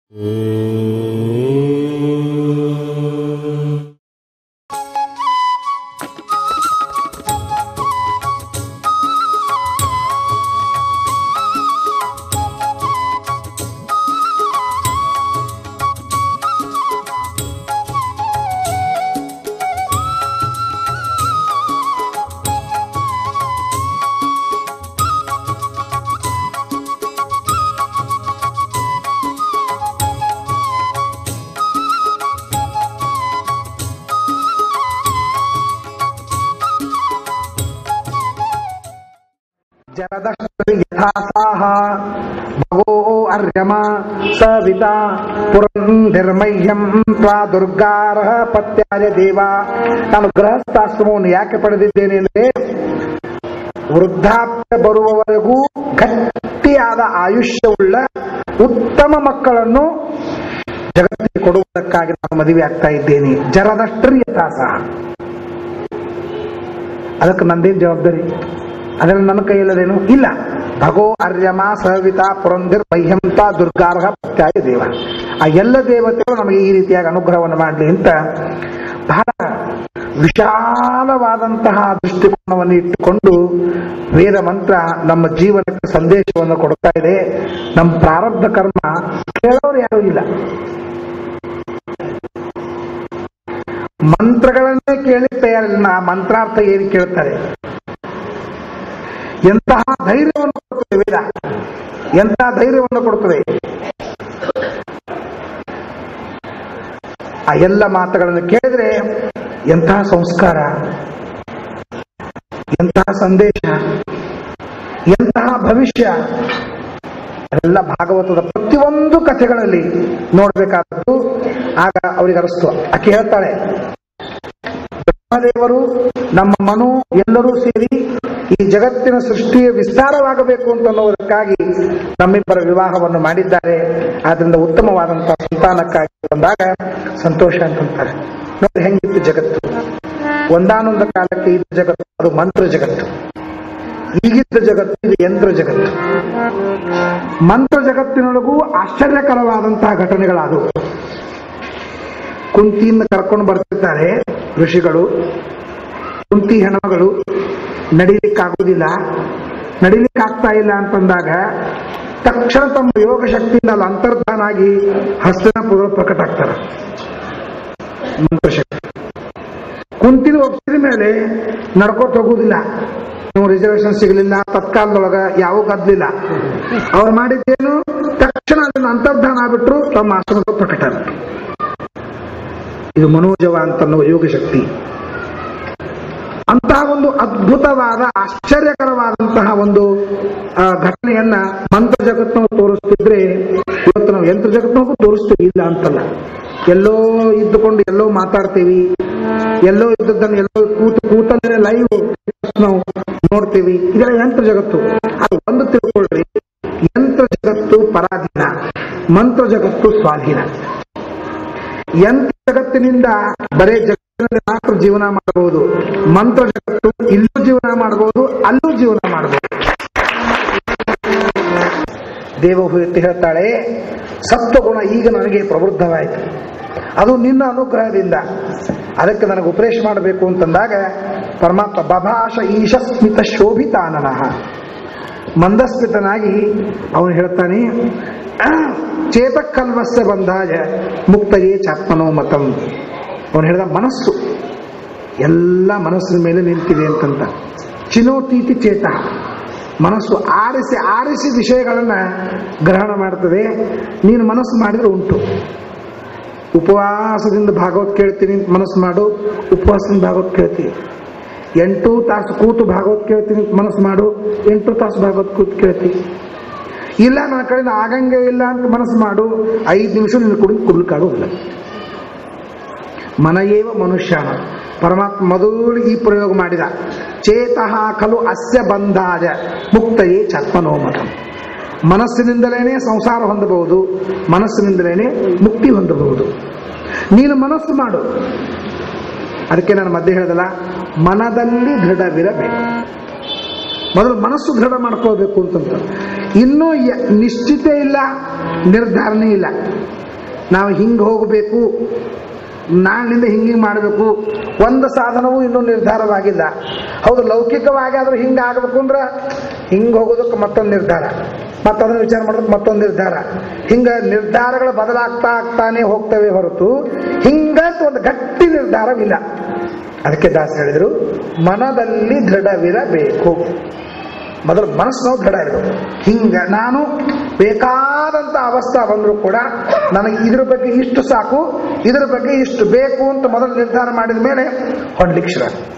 ಜರದಶ್ರೀ ಯಥಾಸಾಹ ಭಗೋ ಅರ್ಯಮ ಸವಿತಾ ಪುರಂಧಿರ್ಮಹ್ಯಂ ತ್ವಾ ದುರ್ಗಾರಹ ಪತ್ಯಾಯ ದೇವ ನಾನು ಗೃಹಸ್ಥಾಶ್ರಮವನ್ನು ಯಾಕೆ ಪಡೆದಿದ್ದೇನೆ ಅಂದರೆ ವೃದ್ಧಾಪ್ಯ ಬರುವವರೆಗೂ ಗಟ್ಟಿಯಾದ ಆಯುಷ್ಯವುಳ್ಳ ಉತ್ತಮ ಮಕ್ಕಳನ್ನು ಜಗತ್ತಿಗೆ ಕೊಡುವುದಕ್ಕಾಗಿ ನಾನು ಮದುವೆ ಆಗ್ತಾ ಇದ್ದೇನೆ ಜರದಷ್ಟ್ರಿ ಯಥಾಸಾಹ ಅದಕ್ಕೆ ನಂದೇನು ಜವಾಬ್ದಾರಿ ಅದರಲ್ಲಿ ನನ್ನ ಕೈಯಲ್ಲದೇನು ಇಲ್ಲ ಭಗೋ ಅರ್ಯಮ ಸವಿತಾ ಪುರಂದಿರ್ ಮಹ್ಯಂತ ದುರ್ಗಾರ್ಹ ಪ್ರತ್ಯಾಯ ದೇವ ಆ ಎಲ್ಲ ದೇವತೆಗಳು ನಮಗೆ ಈ ರೀತಿಯಾಗಿ ಅನುಗ್ರಹವನ್ನು ಮಾಡಲಿ ಅಂತ ಬಹಳ ವಿಶಾಲವಾದಂತಹ ದೃಷ್ಟಿಕೋನವನ್ನು ಇಟ್ಟುಕೊಂಡು ವೇದ ಮಂತ್ರ ನಮ್ಮ ಜೀವನಕ್ಕೆ ಸಂದೇಶವನ್ನು ಕೊಡ್ತಾ ಇದೆ ನಮ್ಮ ಪ್ರಾರಬ್ಧ ಕರ್ಮ ಕೇಳೋರು ಯಾರೂ ಇಲ್ಲ ಮಂತ್ರಗಳನ್ನೇ ಕೇಳಿ ತಯಾರಿಲ್ಲ ಆ ಮಂತ್ರಾರ್ಥ ಏನು ಕೇಳ್ತಾರೆ ಎಂತಹ ಧೈರ್ಯವನ್ನು ಕೊಡುತ್ತದೆ ವೇದ ಎಂತಹ ಧೈರ್ಯವನ್ನು ಕೊಡುತ್ತದೆ ಆ ಎಲ್ಲ ಮಾತುಗಳನ್ನು ಕೇಳಿದ್ರೆ ಎಂತಹ ಸಂಸ್ಕಾರ ಎಂತಹ ಸಂದೇಶ ಎಂತಹ ಭವಿಷ್ಯ ಅದೆಲ್ಲ ಭಾಗವತದ ಪ್ರತಿಯೊಂದು ಕಥೆಗಳಲ್ಲಿ ನೋಡಬೇಕಾದದ್ದು ಆಗ ಅವರಿಗೆ ಅನಿಸ್ತು ಆಕೆ ಹೇಳ್ತಾಳೆ ಬ್ರಹ್ಮದೇವರು ನಮ್ಮ ಮನು ಎಲ್ಲರೂ ಸೇರಿ ಈ ಜಗತ್ತಿನ ಸೃಷ್ಟಿಯ ವಿಸ್ತಾರವಾಗಬೇಕು ಅಂತ ಅನ್ನೋದಕ್ಕಾಗಿ ನಮ್ಮಿಬ್ಬರ ವಿವಾಹವನ್ನು ಮಾಡಿದ್ದಾರೆ ಆದ್ರಿಂದ ಉತ್ತಮವಾದಂತಹ ಸಂತಾನಕ್ಕಾಗಿ ಬಂದಾಗ ಸಂತೋಷ ಅಂತಂತಾರೆ ನೋಡಿ ಹೆಂಗಿತ್ತು ಜಗತ್ತು ಒಂದಾನೊಂದು ಕಾಲಕ್ಕೆ ಇದ್ದ ಜಗತ್ತು ಅದು ಮಂತ್ರ ಜಗತ್ತು ಈಗಿದ್ದ ಜಗತ್ತು ಇದು ಯಂತ್ರ ಜಗತ್ತು ಮಂತ್ರ ಜಗತ್ತಿನೊಳಗೂ ಆಶ್ಚರ್ಯಕರವಾದಂತಹ ಘಟನೆಗಳಾದವು ಕುಂತಿಯಿಂದ ಕರ್ಕೊಂಡು ಬರ್ತಿರ್ತಾರೆ ಋಷಿಗಳು ಕುಂತಿ ಹೆಣ್ಮಗಳು ನಡಿಲಿಕ್ಕಾಗುವುದಿಲ್ಲ ನಡಿಲಿಕ್ಕಾಗ್ತಾ ಇಲ್ಲ ಅಂತಂದಾಗ ತಕ್ಷಣ ತಮ್ಮ ಯೋಗ ಶಕ್ತಿಯಿಂದ ಅಲ್ಲಿ ಅಂತರ್ಧಾನ ಆಗಿ ಹಸ್ತನ ಪ್ರಕಟ ಆಗ್ತಾರೆ ಮಂತ್ರಶಕ್ತಿ ಕುಂತಿನ ಒಪ್ಸಿದ ಮೇಲೆ ನಡ್ಕೋತ ಹೋಗುದಿಲ್ಲ ನೀವು ರಿಸರ್ವೇಶನ್ ಸಿಗಲಿಲ್ಲ ತತ್ಕಾಲದೊಳಗ ಯಾವ ಕದ್ಲಿಲ್ಲ ಅವ್ರು ಮಾಡಿದ್ದೇನು ತಕ್ಷಣ ಅದನ್ನ ಅಂತರ್ಧಾನ ಆಗ್ಬಿಟ್ರು ತಮ್ಮ ಆಶ್ರಮದ ಪ್ರಕಟ ಆಗ್ಬಿಟ್ರು ಇದು ಮನೋಜವ ಅಂತನ್ನುವ ಯೋಗ ಶಕ್ತಿ ಅಂತಹ ಒಂದು ಅದ್ಭುತವಾದ ಆಶ್ಚರ್ಯಕರವಾದಂತಹ ಒಂದು ಆ, ಘಟನೆಯನ್ನ ಮಂತ್ರ ಜಗತ್ನವು ತೋರಿಸ್ತಿದ್ರೆ ಇವತ್ತು ನಾವು ಯಂತ್ರ ಜಗತ್ನಗೂ ತೋರಿಸ್ತೀವಿ ಇಲ್ಲ ಅಂತಲ್ಲ ಎಲ್ಲೋ ಇದ್ದುಕೊಂಡು ಎಲ್ಲೋ ಮಾತಾಡ್ತೀವಿ ಎಲ್ಲೋ ಇದ್ದದ್ದನ್ನು ಎಲ್ಲೋ ಕೂತು ಕೂತಲ್ಲೇ ಲೈವ್ ನಾವು ನೋಡ್ತೀವಿ ಇದೆಲ್ಲ ಯಂತ್ರ ಜಗತ್ತು ಅದು ಒಂದು ತಿಳ್ಕೊಳ್ಳಿ ಯಂತ್ರ ಜಗತ್ತು ಪರಾಧೀನ ಮಂತ್ರ ಜಗತ್ತು ಸ್ವಾಧೀನ ಯಂತ್ರ ಜಗತ್ತಿನಿಂದ ಬರೇ ಜಗತ್ತಿನಲ್ಲಿ ಮಾತ್ರ ಜೀವನ ಮಾಡಬಹುದು ಮಂತ್ರ ಜಗತ್ತು ಇಲ್ಲೂ ಜೀವನ ಮಾಡಬಹುದು ಅಲ್ಲೂ ಜೀವನ ಮಾಡಬಹುದು ದೇವಹೂತಿ ಹೇಳ್ತಾಳೆ ಸತ್ವಗುಣ ಈಗ ನನಗೆ ಪ್ರವೃದ್ಧವಾಯಿತು ಅದು ನಿನ್ನ ಅನುಗ್ರಹದಿಂದ ಅದಕ್ಕೆ ನನಗೆ ಉಪದೇಶ ಮಾಡಬೇಕು ಅಂತಂದಾಗ ಪರಮಾತ್ಮ ಬಭಾಷ ಈಶಸ್ಮಿತ ಶೋಭಿತಾನನಃ ಮಂದಸ್ಮಿತನಾಗಿ ಅವನು ಹೇಳ್ತಾನೆ ಚೇತಕ್ಕಲ್ವಸ್ಯ ಬಂಧಾಯ ಮುಕ್ತಯೇ ಚಾತ್ಮನೋ ಮತಂ ಅವನು ಹೇಳಿದ ಮನಸ್ಸು ಎಲ್ಲ ಮನಸ್ಸಿನ ಮೇಲೆ ನಿಂತಿದೆ ಅಂತಂತ ಚಿನೋತೀತಿ ಚೇತ ಮನಸ್ಸು ಆರಿಸಿ ಆರಿಸಿ ವಿಷಯಗಳನ್ನ ಗ್ರಹಣ ಮಾಡ್ತದೆ ನೀನು ಮನಸ್ಸು ಮಾಡಿದ್ರೆ ಉಂಟು ಉಪವಾಸದಿಂದ ಭಾಗವತ್ ಕೇಳ್ತೀನಿ ಅಂತ ಮನಸ್ಸು ಮಾಡು ಉಪವಾಸದಿಂದ ಭಾಗವತ್ ಕೇಳ್ತೀನಿ ಎಂಟು ತಾಸು ಕೂತು ಭಾಗವತ್ ಕೇಳ್ತೀನಿ ಅಂತ ಮನಸ್ಸು ಮಾಡು ಎಂಟು ತಾಸು ಭಾಗವತ್ ಕೂತು ಕೇಳ್ತಿ ಇಲ್ಲ ನನ್ನ ಕಡೆಯಿಂದ ಆಗಂಗೆ ಇಲ್ಲ ಅಂತ ಮನಸ್ಸು ಮಾಡು ಐದು ನಿಮಿಷ ನಿನ್ನ ಕುಡಿದು ಕುಡ್ಲಿಕ್ಕಾಗೋದಿಲ್ಲ ಮನಯೇವ ಮನುಷ್ಯನ ಪರಮಾತ್ಮ ಮೊದಲು ಈ ಪ್ರಯೋಗ ಮಾಡಿದ ಚೇತಃ ಖಲು ಅಸ್ಯ ಬಂಧಾಯ ಮುಕ್ತಯೇ ಚತ್ಮನೋಮತ ಮನಸ್ಸಿನಿಂದಲೇ ಸಂಸಾರ ಹೊಂದಬಹುದು ಮನಸ್ಸಿನಿಂದಲೇ ಮುಕ್ತಿ ಹೊಂದಬಹುದು ನೀನು ಮನಸ್ಸು ಮಾಡು ಅದಕ್ಕೆ ನಾನು ಮಧ್ಯೆ ಹೇಳಿದಲ್ಲ ಮನದಲ್ಲಿ ದೃಢವಿರಬೇಕು ಮೊದಲು ಮನಸ್ಸು ದೃಢ ಮಾಡ್ಕೋಬೇಕು ಅಂತಂತ ಇನ್ನೂ ಯ- ನಿಶ್ಚಿತ ಇಲ್ಲ ನಿರ್ಧಾರನೇ ಇಲ್ಲ ನಾವು ಹಿಂಗೆ ಹೋಗಬೇಕು ನಾಳಿನಿಂದ ಹಿಂಗೆ ಮಾಡಬೇಕು ಒಂದು ಸಾಧನವೂ ಇನ್ನೂ ನಿರ್ಧಾರವಾಗಿಲ್ಲ ಹೌದು ಲೌಕಿಕವಾಗಿ ಆದ್ರೂ ಹಿಂಗೆ ಆಗಬೇಕು ಅಂದ್ರೆ ಹಿಂಗೆ ಹೋಗೋದಕ್ಕೆ ಮತ್ತೊಂದು ನಿರ್ಧಾರ ಮತ್ತದನ್ನು ವಿಚಾರ ಮಾಡೋದಕ್ಕೆ ಮತ್ತೊಂದು ನಿರ್ಧಾರ ಹಿಂಗೆ ನಿರ್ಧಾರಗಳು ಬದಲಾಗ್ತಾ ಆಗ್ತಾನೆ ಹೋಗ್ತವೆ ಹೊರತು ಹಿಂಗಂತ ಒಂದು ಗಟ್ಟಿ ನಿರ್ಧಾರವಿಲ್ಲ ಅದಕ್ಕೆ ದಾಸ ಹೇಳಿದರು ಮನದಲ್ಲಿ ದೃಢವಿರಬೇಕು ಮೊದಲು ಮನಸ್ಸು ನಾವು ದೃಢ ಇರಬೇಕು ಹಿಂಗ ನಾನು ಬೇಕಾದಂತ ಅವಸ್ಥಾ ಬಂದರೂ ಕೂಡ ನನಗೆ ಇದ್ರ ಬಗ್ಗೆ ಇಷ್ಟು ಸಾಕು ಇದ್ರ ಬಗ್ಗೆ ಇಷ್ಟು ಬೇಕು ಅಂತ ಮೊದಲು ನಿರ್ಧಾರ ಮಾಡಿದ ಮೇಲೆ ಹೊಡ್ಲಿಕ್ಕೆ ಶುರು ಆಗುತ್ತೆ.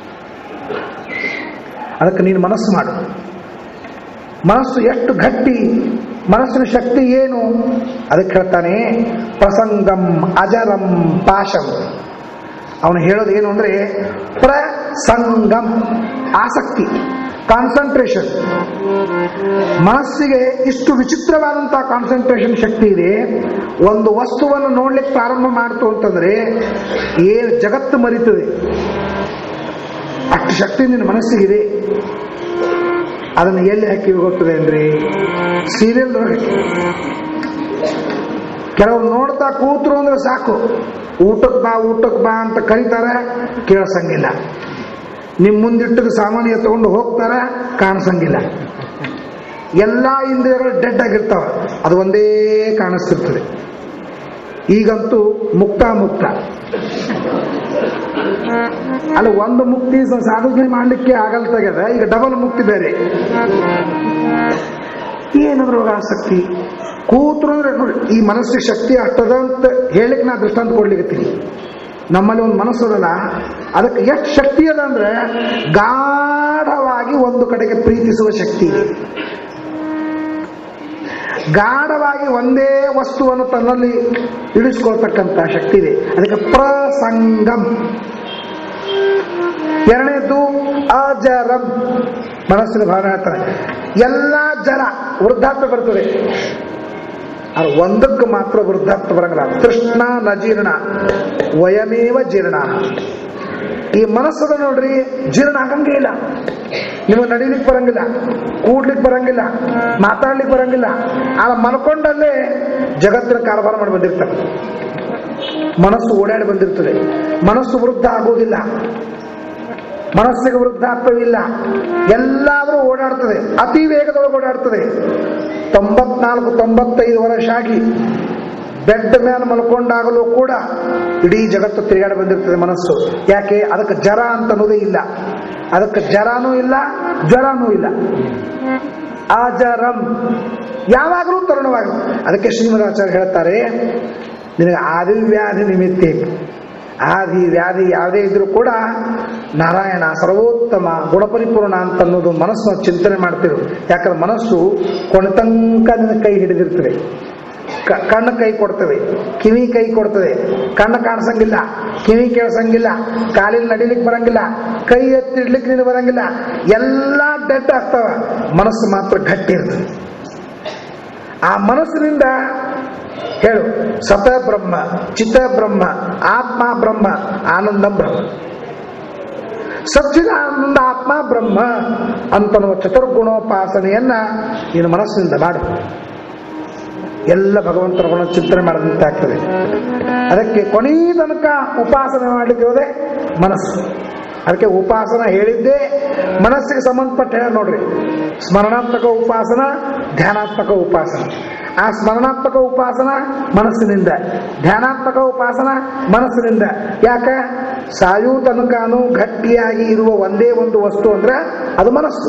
ಅದಕ್ಕೆ ನೀನು ಮನಸ್ಸು ಮಾಡು ಮನಸ್ಸು ಎಷ್ಟು ಗಟ್ಟಿ ಮನಸ್ಸಿನ ಶಕ್ತಿ ಏನು ಅದಕ್ಕೆ ಹೇಳ್ತಾನೆ ಪ್ರಸಂಗಂ ಅಜರಂ ಪಾಶಂ ಅವನು ಹೇಳೋದು ಏನು ಅಂದ್ರೆ ಪ್ರಸಂಗಂ ಆಸಕ್ತಿ ಕಾನ್ಸಂಟ್ರೇಷನ್ ಮನಸ್ಸಿಗೆ ಇಷ್ಟು ವಿಚಿತ್ರವಾದಂತಹ ಕಾನ್ಸಂಟ್ರೇಷನ್ ಶಕ್ತಿ ಇದೆ ಒಂದು ವಸ್ತುವನ್ನು ನೋಡ್ಲಿಕ್ಕೆ ಪ್ರಾರಂಭ ಮಾಡ್ತು ಅಂತಂದ್ರೆ ಏನು ಜಗತ್ತು ಮರಿತದೆ ಅಷ್ಟು ಶಕ್ತಿ ನಿನ್ನ ಮನಸ್ಸಿಗಿದೆ ಅದನ್ನು ಎಲ್ಲಿ ಹಾಕಿ ಗೊತ್ತದೆ ಅಂದ್ರೆ ಸೀರಿಯಲ್ ಕೆಲವ್ರು ನೋಡ್ತಾ ಕೂತ್ರು ಅಂದ್ರೆ ಸಾಕು ಊಟಕ್ಕೆ ಬಾ ಊಟಕ್ಕೆ ಬಾ ಅಂತ ಕರೀತಾರೆ ಕೇಳಿಸಂಗಿಲ್ಲ ನಿಮ್ಮ ಮುಂದಿಟ್ಟದ ಸಾಮಾನ್ಯ ತಗೊಂಡು ಹೋಗ್ತಾರೆ ಕಾಣಿಸಂಗಿಲ್ಲ ಎಲ್ಲ ಇಂದ್ರಿಯಗಳು ಡೆಡ್ ಆಗಿರ್ತಾವ ಅದು ಒಂದೇ ಕಾಣಿಸ್ತಿರ್ತದೆ ಈಗಂತೂ ಮುಕ್ತ ಮುಕ್ತ ಅಲ್ಲ ಒಂದು ಮುಕ್ತಿ ಸ- ಸಾಧನೆ ಮಾಡ್ಲಿಕ್ಕೆ ಆಗಲ್ ತೆಗೆದ ಈಗ ಡಬಲ್ ಮುಕ್ತಿ ಬೇರೆ ಏನದ್ರೊಳಗ ಆಸಕ್ತಿ ಕೂತ್ರು ಅಂದ್ರೆ ನೋಡಿ ಈ ಮನಸ್ಸಿಗೆ ಶಕ್ತಿ ಅಷ್ಟದ ಅಂತ ಹೇಳಿಕ್ ನಾ ದೃಷ್ಟಾಂತ ಕೊಡ್ಲಿಕ್ಕೆ ನಮ್ಮಲ್ಲಿ ಒಂದು ಮನಸ್ಸು ಅದಲ್ಲ ಅದಕ್ಕೆ ಎಷ್ಟು ಶಕ್ತಿ ಅದ ಅಂದ್ರೆ ಗಾಢವಾಗಿ ಒಂದು ಕಡೆಗೆ ಪ್ರೀತಿಸುವ ಶಕ್ತಿ ಇದೆ ಗಾಢವಾಗಿ ಒಂದೇ ವಸ್ತುವನ್ನು ತನ್ನಲ್ಲಿ ಇಳಿಸ್ಕೊಳ್ತಕ್ಕಂಥ ಶಕ್ತಿ ಇದೆ ಅದಕ್ಕೆ ಪ್ರಸಂಗಂ ಎರಡನೇದು ಅಜರಂ ಮನಸ್ಸಿನ ಭಾವನೆ ಹೇಳ್ತಾರೆ ಎಲ್ಲ ಜರ ವೃದ್ಧಾಪ್ಯ ಬರ್ತದೆ ಅದು ಒಂದಕ್ಕೆ ಮಾತ್ರ ವೃದ್ಧಾಪ್ಯ ಬರಂಗಿಲ್ಲ ತೃಷ್ಣ ನಜೀರ್ಣ ವಯಮೇವ ಜೀರ್ಣ ಈ ಮನಸ್ಸದ ನೋಡ್ರಿ ಜೀರ್ಣ ಆಗಂಗೇ ಇಲ್ಲ ನಿಮಗೆ ನಡಿಲಿಕ್ಕೆ ಬರಂಗಿಲ್ಲ ಕೂಡ್ಲಿಕ್ಕೆ ಬರಂಗಿಲ್ಲ ಮಾತಾಡ್ಲಿಕ್ಕೆ ಬರಂಗಿಲ್ಲ ಆ ಮಲ್ಕೊಂಡಲ್ಲೇ ಜಗತ್ತಿನ ಕಾರವಾರ ಮಾಡಿ ಬಂದಿರ್ತಾರೆ ಮನಸ್ಸು ಓಡಾಡಿ ಬಂದಿರ್ತದೆ ಮನಸ್ಸು ವೃದ್ಧ ಆಗುವುದಿಲ್ಲ ಮನಸ್ಸಿಗೆ ವೃದ್ಧಾತ್ವವಿಲ್ಲ ಎಲ್ಲಾದರೂ ಓಡಾಡ್ತದೆ ಅತಿ ವೇಗದೊಳಗೆ ಓಡಾಡ್ತದೆ ತೊಂಬತ್ನಾಲ್ಕು ತೊಂಬತ್ತೈದು ವರ್ಷ ಆಗಿ ಬೆಡ್ ಮೇಲೆ ಮಲ್ಕೊಂಡಾಗಲೂ ಕೂಡ ಇಡೀ ಜಗತ್ತು ತಿರುಗಾಡಿ ಬಂದಿರ್ತದೆ ಮನಸ್ಸು ಯಾಕೆ ಅದಕ್ಕೆ ಜರ ಅಂತ ಅನ್ನೋದೇ ಇಲ್ಲ ಅದಕ್ಕೆ ಜರಾನೂ ಇಲ್ಲ ಜ್ವರನೂ ಇಲ್ಲ ಆಜರಂ ಯಾವಾಗಲೂ ತರುಣವಾಗಲು ಅದಕ್ಕೆ ಶ್ರೀಮದಾಚಾರ್ಯ ಹೇಳ್ತಾರೆ ನಿನಗೆ ಆದಿವ್ಯಾಧಿ ನಿಮಿತ್ತೆ ಆದಿ ವ್ಯಾಧಿ ಯಾವುದೇ ಇದ್ರೂ ಕೂಡ ನಾರಾಯಣ ಸರ್ವೋತ್ತಮ ಗುಣಪರಿಪೂರ್ಣ ಅಂತ ಅನ್ನೋದು ಮನಸ್ಸು ನಾವು ಚಿಂತನೆ ಮಾಡ್ತಿರು ಯಾಕಂದ್ರೆ ಮನಸ್ಸು ಕೊನೆತಂಕ ನಿನ್ನ ಕೈ ಹಿಡಿದಿರ್ತದೆ ಕ- ಕಣ್ಣು ಕೈ ಕೊಡ್ತವೆ ಕಿವಿ ಕೈ ಕೊಡ್ತದೆ ಕಣ್ಣು ಕಾಣಿಸಂಗಿಲ್ಲ ಕಿವಿ ಕೇಳಿಸಂಗಿಲ್ಲ ಕಾಲಿನ ನಡಿಲಿಕ್ಕೆ ಬರಂಗಿಲ್ಲ ಕೈ ಎತ್ತಿಡ್ಲಿಕ್ಕೆ ನೀನು ಬರಂಗಿಲ್ಲ ಎಲ್ಲ ಡೆಡ್ ಆಗ್ತಾವ ಮನಸ್ಸು ಮಾತ್ರ ಗಟ್ಟಿ ಇರ್ತದೆ ಆ ಮನಸ್ಸಿನಿಂದ ಹೇಳು ಸತ ಬ್ರಹ್ಮ ಚಿತ್ತ ಬ್ರಹ್ಮ ಆತ್ಮ ಬ್ರಹ್ಮ ಆನಂದ ಬ್ರಹ್ಮ ಸಚ್ಚಿದಾನಂದ ಆತ್ಮ ಬ್ರಹ್ಮ ಅಂತನ್ನುವ ಚತುರ್ಗುಣೋಪಾಸನೆಯನ್ನ ನೀನು ಮನಸ್ಸಿನಿಂದ ಮಾಡು ಎಲ್ಲ ಭಗವಂತನ ಗುಣ ಚಿಂತನೆ ಮಾಡಿದಂತಾಗ್ತದೆ ಅದಕ್ಕೆ ಕೊನೆಯ ತನಕ ಉಪಾಸನೆ ಮಾಡಲಿಕ್ಕೆ ಹೋದೆ ಮನಸ್ಸು ಅದಕ್ಕೆ ಉಪಾಸನ ಹೇಳಿದ್ದೇ ಮನಸ್ಸಿಗೆ ಸಂಬಂಧಪಟ್ಟ ಹೇಳ ನೋಡ್ರಿ ಸ್ಮರಣಾತ್ಮಕ ಉಪಾಸನ ಧ್ಯಾನಾತ್ಮಕ ಉಪಾಸನ ಆ ಸ್ಮರಣಾತ್ಮಕ ಉಪಾಸನ ಮನಸ್ಸಿನಿಂದ ಧ್ಯಾನಾತ್ಮಕ ಉಪಾಸನ ಮನಸ್ಸಿನಿಂದ ಯಾಕ ಸಾಯು ತನಕನೂ ಗಟ್ಟಿಯಾಗಿ ಇರುವ ಒಂದೇ ಒಂದು ವಸ್ತು ಅಂದ್ರೆ ಅದು ಮನಸ್ಸು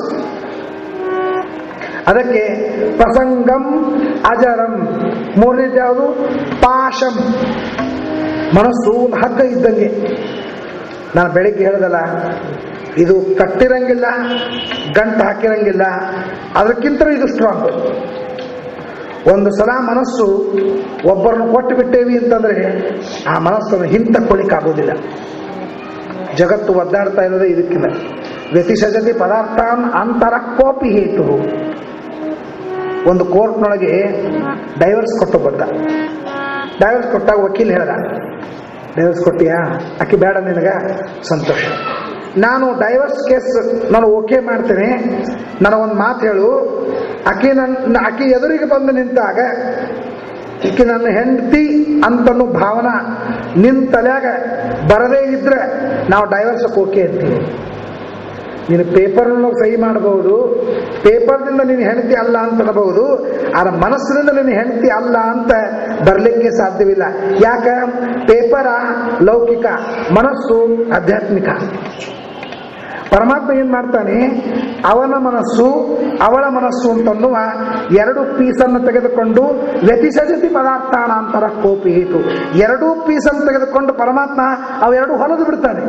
ಅದಕ್ಕೆ ಪ್ರಸಂಗಂ ಅಜರಂ ಮೂರನೇದು ಯಾವುದು ಪಾಶಂ ಮನಸ್ಸು ಒಂದು ಹಗ್ಗ ಇದ್ದಂಗೆ ನಾನು ಬೆಳಿಗ್ಗೆ ಹೇಳ್ದಲ್ಲ ಇದು ಕಟ್ಟಿರಂಗಿಲ್ಲ ಗಂಟು ಹಾಕಿರಂಗಿಲ್ಲ ಅದಕ್ಕಿಂತ ಇದು ಸ್ಟ್ರಾಂಗ್ ಒಂದು ಸಲ ಮನಸ್ಸು ಒಬ್ಬರನ್ನು ಕೊಟ್ಟು ಬಿಟ್ಟೇವಿ ಅಂತಂದ್ರೆ ಆ ಮನಸ್ಸನ್ನು ಹಿಂತಕ್ಕೊಳಿಕ್ಕಾಗೋದಿಲ್ಲ ಜಗತ್ತು ಒದ್ದಾಡ್ತಾ ಇರೋದೇ ಇದಕ್ಕಿಲ್ಲ ವ್ಯತಿಸಜತಿ ಪದಾರ್ಥಾನ್ ಅಂತರ ಕೋಪಿ ಹೇತು ಒಂದು ಕೋರ್ಟ್ನೊಳಗೆ ಡೈವರ್ಸ್ ಕೊಟ್ಟು ಬಂದ ಡೈವರ್ಸ್ ಕೊಟ್ಟಾಗ ವಕೀಲ್ ಹೇಳ್ದ ಡೈವರ್ಸ್ ಕೊಟ್ಟಿಯಾ ಅಕ್ಕಿ ಬೇಡ ನಿನಗ ಸಂತೋಷ ನಾನು ಡೈವರ್ಸ್ ಕೇಸ್ ನಾನು ಓಕೆ ಮಾಡ್ತೇನೆ ನನಗೊಂದು ಮಾತು ಹೇಳು ಆಕೆ ನನ್ನ ಆಕೆ ಎದುರಿಗೆ ಬಂದು ನಿಂತಾಗ ಈಕೆ ನನ್ನ ಹೆಂಡತಿ ಅಂತನೂ ಭಾವನಾ ನಿನ್ ತಲ್ಯಾಗ ಬರದೇ ಇದ್ರೆ ನಾವು ಡೈವರ್ಸಕ್ಕೆ ಓಕೆ ಅಂತೀವಿ ನೀನು ಪೇಪರ್ನ ಸಹಿ ಮಾಡಬಹುದು ಪೇಪರ್ದಿಂದ ನೀನು ಹೆಂಡತಿ ಅಲ್ಲ ಅಂತ ಅನ್ನಬಹುದು ಆದ್ರೆ ಮನಸ್ಸಿನಿಂದ ನೀನು ಹೆಂಡತಿ ಅಲ್ಲ ಅಂತ ಬರಲಿಕ್ಕೆ ಸಾಧ್ಯವಿಲ್ಲ ಯಾಕ ಪೇಪರ ಲೌಕಿಕ ಮನಸ್ಸು ಆಧ್ಯಾತ್ಮಿಕ ಪರಮಾತ್ಮ ಏನ್ ಮಾಡ್ತಾನೆ ಅವನ ಮನಸ್ಸು ಅವಳ ಮನಸ್ಸು ಅಂತನ್ನುವ ಎರಡು ಪೀಸನ್ನು ತೆಗೆದುಕೊಂಡು ವ್ಯತಿಸಜತಿ ಪದಾರ್ಥಾಣಾಂತರ ಕೋಪಿ ಹೇತು ಎರಡೂ ಪೀಸನ್ನು ತೆಗೆದುಕೊಂಡು ಪರಮಾತ್ಮ ಅವೆರಡು ಹೊಲದು ಬಿಡ್ತಾನೆ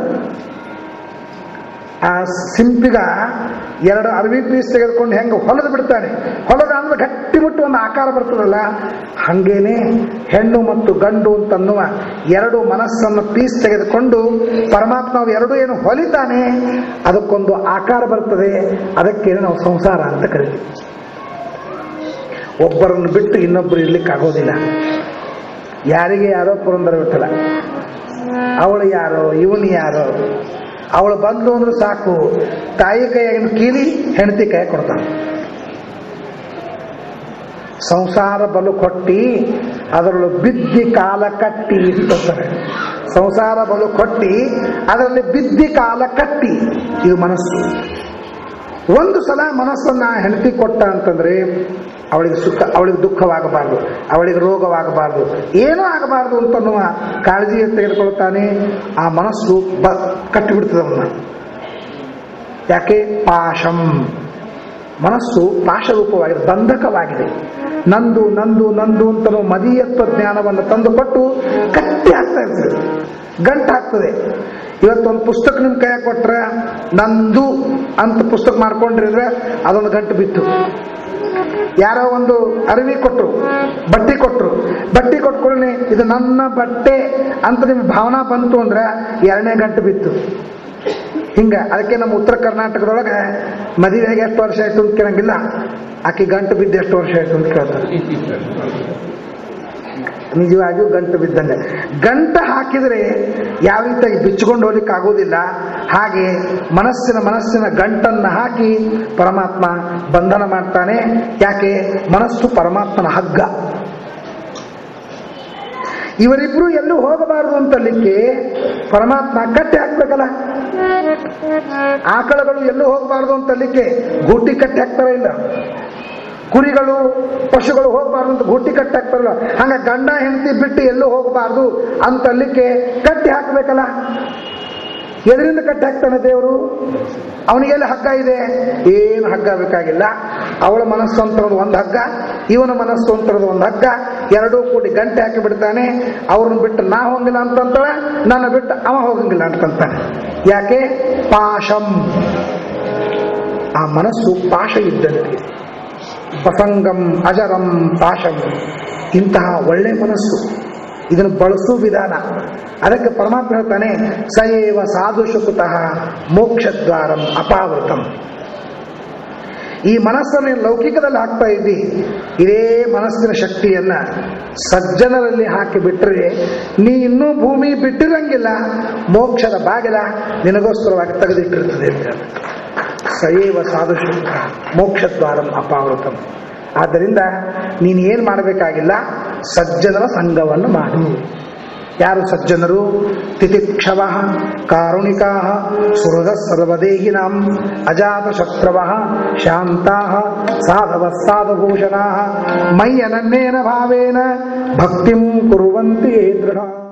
ಆ ಸಿಂಪಿಗ ಎರಡು ಅರವಿ ಪೀಸ್ ತೆಗೆದುಕೊಂಡು ಹೆಂಗೆ ಹೊಲದು ಬಿಡ್ತಾನೆ ಹೊಲದ ಅಂದ್ರೆ ಗಟ್ಟಿ ಮುಟ್ಟು ಒಂದು ಆಕಾರ ಬರ್ತದಲ್ಲ ಹಂಗೇನೆ ಹೆಣ್ಣು ಮತ್ತು ಗಂಡು ಅಂತನ್ನುವ ಎರಡು ಮನಸ್ಸನ್ನು ಪೀಸ್ ತೆಗೆದುಕೊಂಡು ಪರಮಾತ್ಮ ಅವು ಎರಡು ಏನು ಹೊಲಿತಾನೆ ಅದಕ್ಕೊಂದು ಆಕಾರ ಬರ್ತದೆ ಅದಕ್ಕೆ ನಾವು ಸಂಸಾರ ಅಂತ ಕರಿತೀವಿ ಒಬ್ಬರನ್ನು ಬಿಟ್ಟು ಇನ್ನೊಬ್ಬರು ಇರ್ಲಿಕ್ಕೆ ಆಗೋದಿಲ್ಲ ಯಾರಿಗೆ ಯಾರೋ ಪುರಂದರ ಬಿಟ್ಟಲ್ಲ ಅವಳು ಯಾರೋ ಇವನು ಯಾರೋ ಅವಳು ಬಂದು ಅಂದ್ರೆ ಸಾಕು ತಾಯಿ ಕೈಯಾಗಿನ ಕೀಲಿ ಹೆಂಡತಿ ಕೈ ಕೊಡ್ತಾನೆ ಸಂಸಾರ ಬಲು ಕೊಟ್ಟಿ ಅದರಲ್ಲೂ ಬಿದ್ದಿ ಕಾಲ ಕಟ್ಟಿ ಅಂತಾರೆ ಸಂಸಾರ ಬಲು ಕೊಟ್ಟಿ ಅದರಲ್ಲಿ ಬಿದ್ದಿ ಕಾಲ ಕಟ್ಟಿ ಇದು ಮನಸ್ಸು ಒಂದು ಸಲ ಮನಸ್ಸನ್ನ ಹೆಂಡತಿ ಕೊಟ್ಟ ಅಂತಂದ್ರೆ ಅವಳಿಗೆ ಸುಖ ಅವಳಿಗೆ ದುಃಖವಾಗಬಾರ್ದು ಅವಳಿಗೆ ರೋಗವಾಗಬಾರ್ದು ಏನೂ ಆಗಬಾರ್ದು ಅಂತನ್ನುವ ಕಾಳಜಿ ತೆಗೆದುಕೊಳ್ತಾನೆ ಆ ಮನಸ್ಸು ಬ ಕಟ್ಟಿಬಿಡ್ತದೆ ಅವನ್ನ ಯಾಕೆ ಪಾಶಂ ಮನಸ್ಸು ಪಾಶರೂಪವಾಗಿದೆ ಬಂಧಕವಾಗಿದೆ ನಂದು ನಂದು ನಂದು ಅಂತ ಮದೀಯತ್ವ ಜ್ಞಾನವನ್ನು ತಂದುಕೊಟ್ಟು ಕಟ್ಟಿ ಆಗ್ತಾ ಇರ್ತದೆ ಗಂಟು ಹಾಕ್ತದೆ ಇವತ್ತೊಂದು ಪುಸ್ತಕ ನಿಮ್ಮ ಕೈಯಾಗ ಕೊಟ್ರೆ ನಂದು ಅಂತ ಪುಸ್ತಕ ಮಾಡ್ಕೊಂಡಿದ್ರೆ ಅದೊಂದು ಗಂಟು ಬಿತ್ತು ಯಾರೋ ಒಂದು ಅರಿವಿ ಕೊಟ್ಟರು ಬಟ್ಟೆ ಕೊಟ್ಟರು ಬಟ್ಟೆ ಕೊಟ್ಕೊಳ್ಳಿ ಇದು ನನ್ನ ಬಟ್ಟೆ ಅಂತ ನಿಮ್ಮ ಭಾವನಾ ಬಂತು ಅಂದ್ರೆ ಎರಡನೇ ಗಂಟು ಬಿತ್ತು ಹಿಂಗ ಅದಕ್ಕೆ ನಮ್ಮ ಉತ್ತರ ಕರ್ನಾಟಕದೊಳಗೆ ಮದುವೆಗೆ ಎಷ್ಟು ವರ್ಷ ಆಯ್ತು ಅಂತ ಕೇಳಂಗಿಲ್ಲ ಆಕೆ ಗಂಟು ಬಿದ್ದು ಎಷ್ಟು ವರ್ಷ ಆಯ್ತು ಅಂತ ಕೇಳ್ತಾರೆ ನಿಜವಾಗಿಯೂ ಗಂಟು ಬಿದ್ದಂಗೆ ಗಂಟು ಹಾಕಿದರೆ ಯಾವ ರೀತಿಯಾಗಿ ಬಿಚ್ಚಿಕೊಂಡು ಹೋಗ್ಲಿಕ್ಕೆ ಆಗೋದಿಲ್ಲ ಹಾಗೆ ಮನಸ್ಸಿನ ಮನಸ್ಸಿನ ಗಂಟನ್ನು ಹಾಕಿ ಪರಮಾತ್ಮ ಬಂಧನ ಮಾಡ್ತಾನೆ ಯಾಕೆ ಮನಸ್ಸು ಪರಮಾತ್ಮನ ಹಗ್ಗ ಇವರಿಬ್ರು ಎಲ್ಲೂ ಹೋಗಬಾರದು ಅಂತಲಿಕ್ಕೆ ಪರಮಾತ್ಮ ಕಟ್ಟಿ ಹಾಕ್ಬೇಕಲ್ಲ ಆಕಳಗಳು ಎಲ್ಲೂ ಹೋಗಬಾರದು ಅಂತಲಿಕ್ಕೆ ಗೂಟಿ ಕಟ್ಟಿ ಹಾಕ್ತಾರ ಇಲ್ಲ ಕುರಿಗಳು ಪಶುಗಳು ಹೋಗಬಾರ್ದು ಅಂತ ಗುಟ್ಟಿ ಕಟ್ಟಿ ಹಾಕ್ತಾರಲ್ಲ ಹಂಗ ಗಂಡ ಹೆಂಡತಿ ಬಿಟ್ಟು ಎಲ್ಲೂ ಹೋಗಬಾರ್ದು ಅಂತಲ್ಲಿಕ್ಕೆ ಕಟ್ಟಿ ಹಾಕ್ಬೇಕಲ್ಲ ಎದರಿಂದ ಕಟ್ಟಿ ಹಾಕ್ತಾನೆ ದೇವರು ಅವನಿಗೆಲ್ಲ ಹಗ್ಗ ಇದೆ ಏನು ಹಗ್ಗ ಬೇಕಾಗಿಲ್ಲ ಅವಳ ಮನಸ್ಸು ಅಂತರದು ಒಂದು ಹಗ್ಗ ಇವನ ಮನಸ್ಸು ಅಂತರದು ಒಂದು ಹಗ್ಗ ಎರಡೂ ಕೂಡಿ ಗಂಟೆ ಹಾಕಿ ಬಿಡ್ತಾನೆ ಅವ್ರನ್ನ ಬಿಟ್ಟು ನಾ ಹೋಗಿಲ್ಲ ಅಂತಂತಾಳೆ ನನ್ನ ಬಿಟ್ಟು ಅವ ಹೋಗಂಗಿಲ್ಲ ಅಂತಂತಾನೆ ಯಾಕೆ ಪಾಶಂ ಆ ಮನಸ್ಸು ಪಾಶ ಇದ್ದಂತೆ ಪ್ರಸಂಗಂ ಅಜರಂ ಪಾಶಂ ಇಂತಹ ಒಳ್ಳೆ ಮನಸ್ಸು ಇದನ್ನು ಬಳಸೋ ವಿಧಾನ ಅದಕ್ಕೆ ಪರಮಾತ್ಮ ಹೇಳ್ತಾನೆ ಸಯೇವ ಸಾಧು ಶುಕುತಃ ಮೋಕ್ಷದ್ವಾರಂ ಅಪಾವೃತಂ ಈ ಮನಸ್ಸನ್ನು ನೀನು ಲೌಕಿಕದಲ್ಲಿ ಹಾಕ್ತಾ ಇದ್ದಿ ಇದೇ ಮನಸ್ಸಿನ ಶಕ್ತಿಯನ್ನ ಸಜ್ಜನರಲ್ಲಿ ಹಾಕಿ ಬಿಟ್ಟರೆ ನೀ ಇನ್ನೂ ಭೂಮಿ ಬಿಟ್ಟಿರಂಗಿಲ್ಲ ಮೋಕ್ಷದ ಬಾಗಿಲ ನಿನಗೋಸ್ಕರವಾಗಿ ತೆಗೆದಿಟ್ಟಿರ್ತದೆ ಅಂತ ಸಯೇವ ಸಾಧುಶು ಮೋಕ್ಷದ್ವಾರಂ ಅಪಾವೃತಂ ಆದ್ದರಿಂದ ನೀನು ಏನು ಮಾಡಬೇಕಾಗಿಲ್ಲ ಸಜ್ಜನರ ಸಂಘವನ್ನು ಮಾಡು ಯಾರು ಸಜ್ಜನರು ತಿತಿಕ್ಷವ ಕಾರುಣಿಕಾ ಸುಹೃದ ಸರ್ವದೇಹಿನಾಂ ಅಜಾತ ಶತ್ರವ ಶಾಂತಾ ಸಾಧವ ಸಾಧಭೂಷಣಾ ಮಯ್ಯನನ್ನೇನ ಭಾವೇನ ಭಕ್ತಿಂ ಕುರುವಂತಿ ದೃಢ